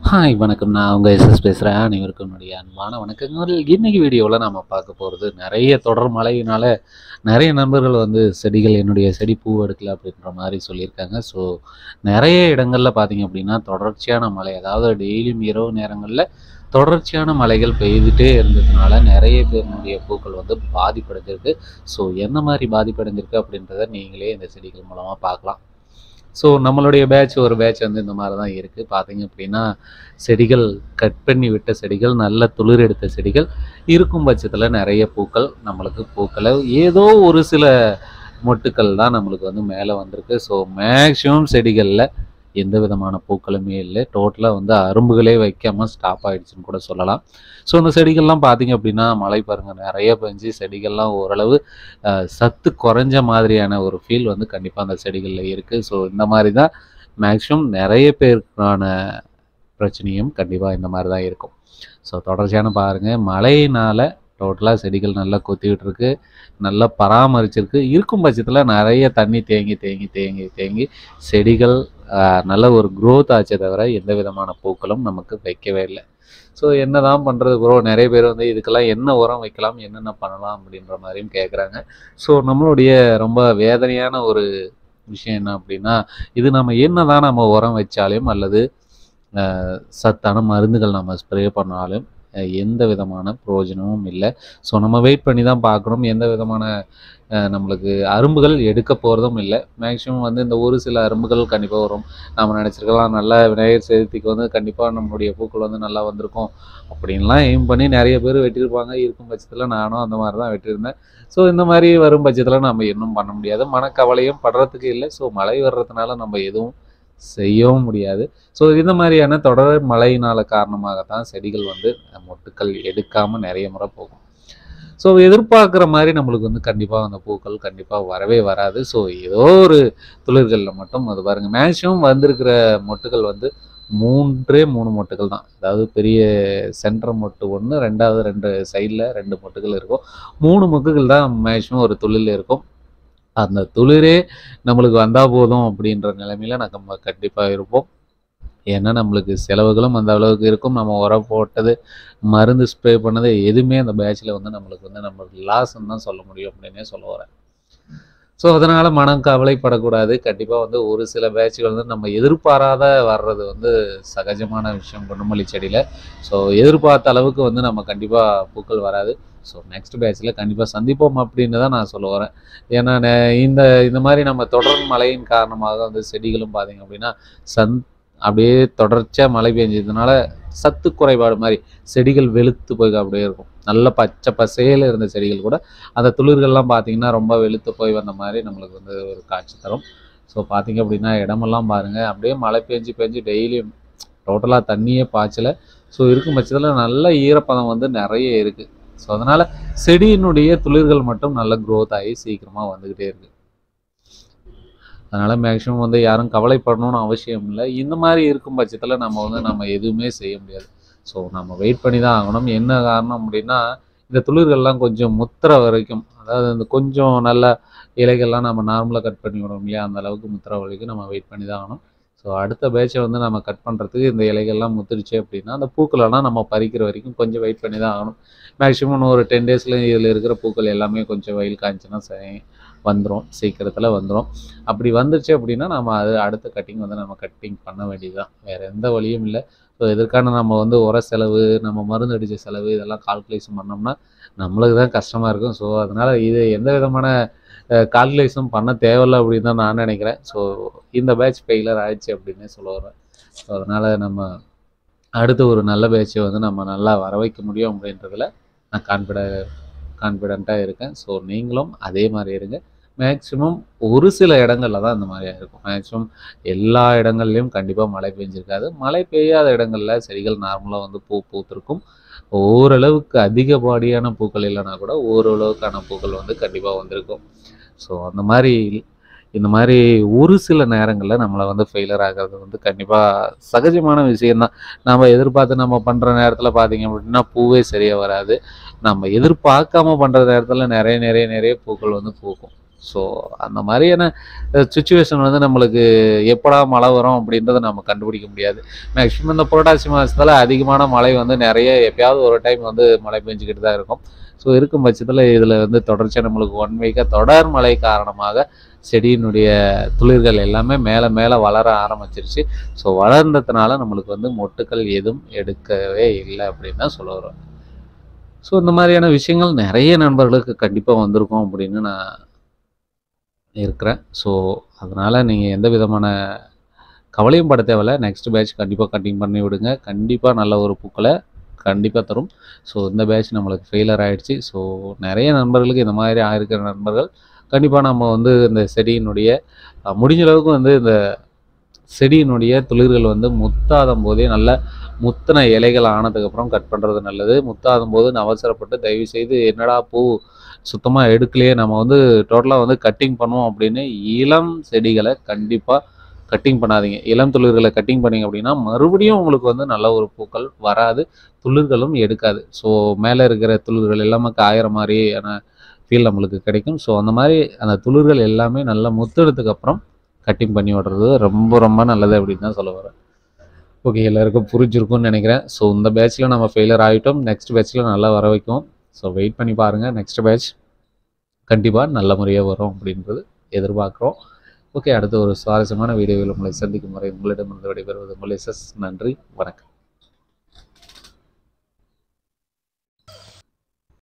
hi வணக்கம் நான் உங்கள் எஸ்எஸ் பேசுகிறேன் அனைவருக்கும் என்னுடைய அன்பான வணக்கங்கள் இன்னைக்கு வீடியோவில் நம்ம பார்க்க போகிறது நிறைய தொடர் மழையினால நிறைய நண்பர்கள் வந்து செடிகள் என்னுடைய செடி பூ எடுக்கல அப்படின்ற மாதிரி சொல்லியிருக்காங்க ஸோ நிறைய இடங்களில் பார்த்தீங்க அப்படின்னா தொடர்ச்சியான மழை அதாவது டெய்லியும் இரவு நேரங்களில் தொடர்ச்சியான மழைகள் பெய்துட்டே இருந்ததுனால நிறைய பேருடைய பூக்கள் வந்து பாதிப்படைஞ்சிருக்கு ஸோ என்ன மாதிரி பாதிப்படைஞ்சிருக்கு அப்படின்றத நீங்களே இந்த செடிகள் மூலமாக பார்க்கலாம் ஸோ நம்மளுடைய பேட்ச் ஒரு பேட்ச் வந்து இந்த மாதிரி தான் இருக்குது பார்த்தீங்க அப்படின்னா செடிகள் கட் பண்ணி விட்ட செடிகள் நல்ல துளிர் எடுத்த செடிகள் இருக்கும் பட்சத்தில் நிறைய பூக்கள் நம்மளுக்கு பூக்களை ஏதோ ஒரு சில மொட்டுக்கள் தான் நம்மளுக்கு வந்து மேலே வந்திருக்கு ஸோ மேக்ஸிமம் செடிகளில் எந்த விதமான பூக்களுமே இல்லை டோட்டலாக வந்து அரும்புகளே வைக்காமல் ஸ்டாப் ஆயிடுச்சுன்னு கூட சொல்லலாம் ஸோ அந்த செடிகள்லாம் பார்த்தீங்க அப்படின்னா மழை பாருங்கள் நிறைய பெஞ்சு செடிகள்லாம் ஓரளவு அஹ், சத்து குறைஞ்ச மாதிரியான ஒரு ஃபீல் வந்து கண்டிப்பாக அந்த செடிகளில் இருக்குது ஸோ இந்த மாதிரி தான் மேக்ஸிமம் நிறைய பேருக்கான பிரச்சனையும் கண்டிப்பாக இந்த மாதிரி தான் இருக்கும் ஸோ தொடர்ச்சியான பாருங்கள் மழையினால் டோட்டலாக செடிகள் நல்லா கொத்திக்கிட்டு இருக்கு நல்லா பராமரிச்சிருக்கு இருக்கும் பட்சத்தில் நிறைய தண்ணி தேங்கி தேங்கி தேங்கி தேங்கி செடிகள் ஆஹ், நல்ல ஒரு growth ஆச்சே தவிர எந்த விதமான பூக்களும் நமக்கு வைக்கவே இல்லை ஸோ என்ன தான் பண்ணுறது ப்ரோ நிறைய பேர் வந்து இதுக்கெல்லாம் என்ன உரம் வைக்கலாம் என்னென்ன பண்ணலாம் அப்படின்ற மாதிரியும் கேட்குறாங்க ஸோ நம்மளுடைய ரொம்ப வேதனையான ஒரு விஷயம் என்ன அப்படின்னா இது நம்ம என்ன தான் நம்ம உரம் வச்சாலும் அல்லது ஆஹ், சத்தான மருந்துகள் நம்ம ஸ்ப்ரே பண்ணாலும் அஹ், எந்த விதமான பிரயோஜனமும் இல்லை ஸோ நம்ம வெயிட் பண்ணி தான் பார்க்கணும் எந்த விதமான அஹ், நம்மளுக்கு அரும்புகள் எடுக்க போகிறதும் இல்லை மேக்ஸிமம் வந்து இந்த ஒரு சில அரும்புகள் கண்டிப்பாக வரும் நம்ம நினச்சிருக்கலாம் நல்லா விநாயகர் சதுர்த்திக்கு வந்து கண்டிப்பாக நம்மளுடைய பூக்கள் வந்து நல்லா வந்திருக்கும் அப்படின்லாம் எய்ம் பண்ணி நிறைய பேர் வெட்டியிருப்பாங்க இருக்கும் பட்சத்தில் நானும் அந்த மாதிரி தான் வெட்டியிருந்தேன் ஸோ இந்த மாதிரி வரும் பட்சத்தில் நம்ம இன்னும் பண்ண முடியாது மனக்கவலையும் படுறதுக்கு இல்லை ஸோ மழை வர்றதுனால நம்ம எதுவும் செய்யவும் முடியாது ஸோ இந்த மாதிரியான தொடர் மழையினால காரணமாகத்தான் செடிகள் வந்து மொட்டுக்கள் எடுக்காமல் நிறைய முறை போகும் ஸோ எதிர்பார்க்குற மாதிரி நம்மளுக்கு வந்து கண்டிப்பாக அந்த பூக்கள் கண்டிப்பாக வரவே வராது ஸோ ஏதோ ஒரு துளிர்களில் மட்டும் அது பாருங்க மேக்ஸிமம் வந்திருக்கிற மொட்டுகள் வந்து மூன்றே மூணு மொட்டுகள் தான் அதாவது பெரிய சென்டர் மொட்டு ஒன்று ரெண்டாவது ரெண்டு சைடில் ரெண்டு மொட்டுகள் இருக்கும் மூணு மொக்குகள் தான் மேக்ஸிமம் ஒரு துளிரில் இருக்கும் அந்த துளிரே நம்மளுக்கு வந்தால் போதும் அப்படின்ற நிலைமையில நம்ம கண்டிப்பாக இருப்போம் ஏன்னா நம்மளுக்கு செலவுகளும் அந்த அளவுக்கு இருக்கும் நம்ம உரம் போட்டது மருந்து ஸ்ப்ரே பண்ணது எதுவுமே அந்த பேட்சில் வந்து நம்மளுக்கு வந்து நம்மளுக்கு லாஸ்ன்னு தான் சொல்ல முடியும் அப்படின்னே சொல்ல வரேன் ஸோ அதனால் மனம் கவலைப்படக்கூடாது கண்டிப்பாக வந்து ஒரு சில பேட்சுகள் வந்து நம்ம எதிர்பாராத வர்றது வந்து சகஜமான விஷயம் குண்டுமல்லி செடியில் ஸோ எதிர்பார்த்த அளவுக்கு வந்து நம்ம கண்டிப்பாக பூக்கள் வராது ஸோ நெக்ஸ்ட் பேட்சில் கண்டிப்பாக சந்திப்போம் அப்படின்னு தான் நான் சொல்ல வரேன் ஏன்னா நெ- இந்த இந்த மாதிரி நம்ம தொடர் மழையின் காரணமாக வந்து செடிகளும் பார்த்தீங்க அப்படின்னா சந் அப்படியே தொடர்ச்சியாக மழை பெஞ்சதுனால சத்து குறைபாடு மாதிரி செடிகள் வெளுத்து போய் அப்படியே இருக்கும் நல்ல பச்சை பசேல இருந்த செடிகள் கூட அந்த துளிர்கள்லாம் பார்த்தீங்கன்னா ரொம்ப வெளுத்து போய் வந்த மாதிரி நம்மளுக்கு வந்து ஒரு காட்சி தரும் ஸோ பார்த்தீங்க அப்படின்னா இடமெல்லாம் பாருங்கள் அப்படியே மழை பெஞ்சு பெஞ்சு டெய்லியும் டோட்டலாக தண்ணியே பாய்ச்சல ஸோ இருக்கும் பட்சத்தில் நல்ல ஈரப்பதம் வந்து நிறைய இருக்குது ஸோ அதனால் செடியினுடைய துளிர்கள் மட்டும் நல்ல growth ஆகி சீக்கிரமாக வந்துக்கிட்டே இருக்குது அதனால் மேக்ஸிமம் வந்து யாரும் கவலைப்படணும்னு அவசியம் இல்லை இந்த மாதிரி இருக்கும் பட்சத்தில் நம்ம வந்து நம்ம எதுவுமே செய்ய முடியாது ஸோ நம்ம வெயிட் பண்ணி தான் ஆகணும் என்ன காரணம் அப்படின்னா இந்த துளிர்கள்லாம் கொஞ்சம் முத்துற வரைக்கும் அதாவது இந்த கொஞ்சம் நல்ல இலைகள்லாம் நம்ம நார்மலாக கட் பண்ணி விடுவோம் இல்லையா அந்த அளவுக்கு முத்துற வரைக்கும் நம்ம வெயிட் பண்ணி தான் ஆகணும் ஸோ அடுத்த பேட்சை வந்து நம்ம கட் பண்ணுறதுக்கு இந்த இலைகள்லாம் முத்துருச்சு அப்படின்னா அந்த பூக்களெல்லாம் நம்ம பறிக்கிற வரைக்கும் கொஞ்சம் வெயிட் பண்ணி தான் ஆகணும் மேக்ஸிமம் ஒரு டென் டேஸில் இதில் இருக்கிற பூக்கள் எல்லாமே கொஞ்சம் வெயில் காய்ச்சுன்னா சரி வந்துடும் சீக்கிரத்தில் வந்துடும் அப்படி வந்துருச்சு அப்படின்னா நம்ம அது அடுத்த கட்டிங் வந்து நம்ம கட்டிங் பண்ண வேண்டியதுதான் வேறு எந்த வழியும் இல்லை ஸோ இதற்கான நம்ம வந்து உர செலவு நம்ம மருந்து அடித்த செலவு இதெல்லாம் கால்குலேஷன் பண்ணோம்னா நம்மளுக்கு தான் கஷ்டமாக இருக்கும் ஸோ அதனால் இது எந்த விதமான கால்குலேஷன் பண்ண தேவையில்ல அப்படின்னு தான் நான் நினைக்கிறேன் ஸோ இந்த பேட்ச் ஃபெயிலர் ஆயிடுச்சு அப்படின்னே சொல்ல வரேன் ஸோ அதனால் நம்ம அடுத்து ஒரு நல்ல பேட்சை வந்து நம்ம நல்லா வர வைக்க முடியும் அப்படின்றதுல நான் கான்ஃபிட கான்ஃபிடெண்ட்டாக இருக்கேன் ஸோ நீங்களும் அதே மாதிரி இருங்க மேக்ஸிமம் ஒரு சில இடங்கள்ல தான் இந்த மாதிரியா இருக்கும் மேக்ஸிமம் எல்லா இடங்கள்லையும் கண்டிப்பாக மழை பெஞ்சிருக்காது மழை பெய்யாத இடங்கள்ல செடிகள் நார்மலாக வந்து பூ பூத்திருக்கும் ஓரளவுக்கு அதிகப்படியான பூக்கள் இல்லைன்னா கூட ஓரளவுக்கான பூக்கள் வந்து கண்டிப்பாக வந்திருக்கும் ஸோ அந்த மாதிரி இந்த மாதிரி ஒரு சில நேரங்களில் நம்மளை வந்து ஃபெயிலர் ஆகிறது வந்து கண்டிப்பாக சகஜமான விஷயம்தான் நம்ம எதிர்பார்த்து நம்ம பண்ணுற நேரத்தில் பார்த்தீங்க அப்படின்னா பூவே சரியாக வராது நம்ம எதிர்பார்க்காம பண்ணுற நேரத்தில் நிறைய நிறைய நிறைய பூக்கள் வந்து பூக்கும் ஸோ அந்த மாதிரியான சுச்சுவேஷன் வந்து நம்மளுக்கு எப்படா மழை வரும் அப்படின்றத நம்ம கண்டுபிடிக்க முடியாது மேக்ஸிமம் இந்த புரட்டாசி மாதத்தில் அதிகமான மழை வந்து நிறைய எப்பயாவது ஒரு டைம் வந்து மழை பெஞ்சிக்கிட்டு தான் இருக்கும் ஸோ இருக்கும் பட்சத்தில் இதில் வந்து தொடர்ச்சியாக நம்மளுக்கு ஒன் வீக்காக தொடர் மழை காரணமாக செடியினுடைய துளிர்கள் எல்லாமே மேலே மேலே வளர ஆரம்பிச்சிருச்சு ஸோ வளர்ந்ததுனால நம்மளுக்கு வந்து மொட்டுக்கள் எதுவும் எடுக்கவே இல்லை அப்படின்னு தான் சொல்ல வருவேன் ஸோ இந்த மாதிரியான விஷயங்கள் நிறைய நண்பர்களுக்கு கண்டிப்பாக வந்திருக்கும் அப்படின்னு நான் இருக்கிறேன் ஸோ அதனால் நீங்கள் எந்த விதமான கவலையும் பட தேவையில்ல நெக்ஸ்ட் பேட்ச் கண்டிப்பாக கட்டிங் பண்ணி விடுங்க கண்டிப்பாக நல்ல ஒரு பூக்களை கண்டிப்பாக தரும் ஸோ இந்த பேட்ச் நம்மளுக்கு ஃபெயிலர் ஆயிடுச்சு ஸோ நிறைய நண்பர்களுக்கு இந்த மாதிரி ஆயிருக்கிற நண்பர்கள் கண்டிப்பாக நம்ம வந்து இந்த செடியினுடைய அஹ், முடிஞ்ச அளவுக்கு வந்து இந்த செடியினுடைய துளிர்கள் வந்து முத்தாதும் போதே நல்ல முத்தின இலைகள் ஆனதுக்கப்புறம் கட் பண்ணுறது நல்லது முத்தாதும் போது நான் அவசரப்பட்டு தயவு செய்து என்னடா பூ சுத்தமாக எடுக்கலையே நம்ம வந்து டோட்டலாக வந்து கட்டிங் பண்ணுவோம் அப்படின்னு இளம் செடிகளை கண்டிப்பாக கட்டிங் பண்ணாதீங்க இளம் துளிர்களை கட்டிங் பண்ணீங்க அப்படின்னா மறுபடியும் உங்களுக்கு வந்து நல்ல ஒரு பூக்கள் வராது துளிர்களும் எடுக்காது ஸோ மேலே இருக்கிற துளிர்கள் எல்லாமே காயிற மாதிரியான ஃபீல் நம்மளுக்கு கிடைக்கும் ஸோ அந்த மாதிரி அந்த துளிர்கள் எல்லாமே நல்லா முத்தெடுத்துக்கு அப்புறம் கட்டிங் பண்ணி விடுறது ரொம்ப ரொம்ப நல்லது அப்படின்னு தான் சொல்ல வரேன் ஓகே எல்லாருக்கும் புரிஞ்சிருக்கும்னு நினைக்கிறேன் ஸோ இந்த பேட்ச்சில் நம்ம ஃபெயிலியர் ஆகிட்டோம் நெக்ஸ்ட் பேட்ச்சில் நல்லா வர வைக்கும் ஸோ வெயிட் பண்ணி பாருங்கள் நெக்ஸ்ட் பேட்ச் கண்டிப்பாக நல்ல முறையாக வரும் அப்படின்றது எதிர்பார்க்குறோம் ஓகே அடுத்த ஒரு சுவாரஸ்யமான வீடியோவில் உங்களை சந்திக்கும் முறை உங்களிடமிருந்து விடைபெறுவது உங்கள் எஸ்எஸ் நன்றி வணக்கம்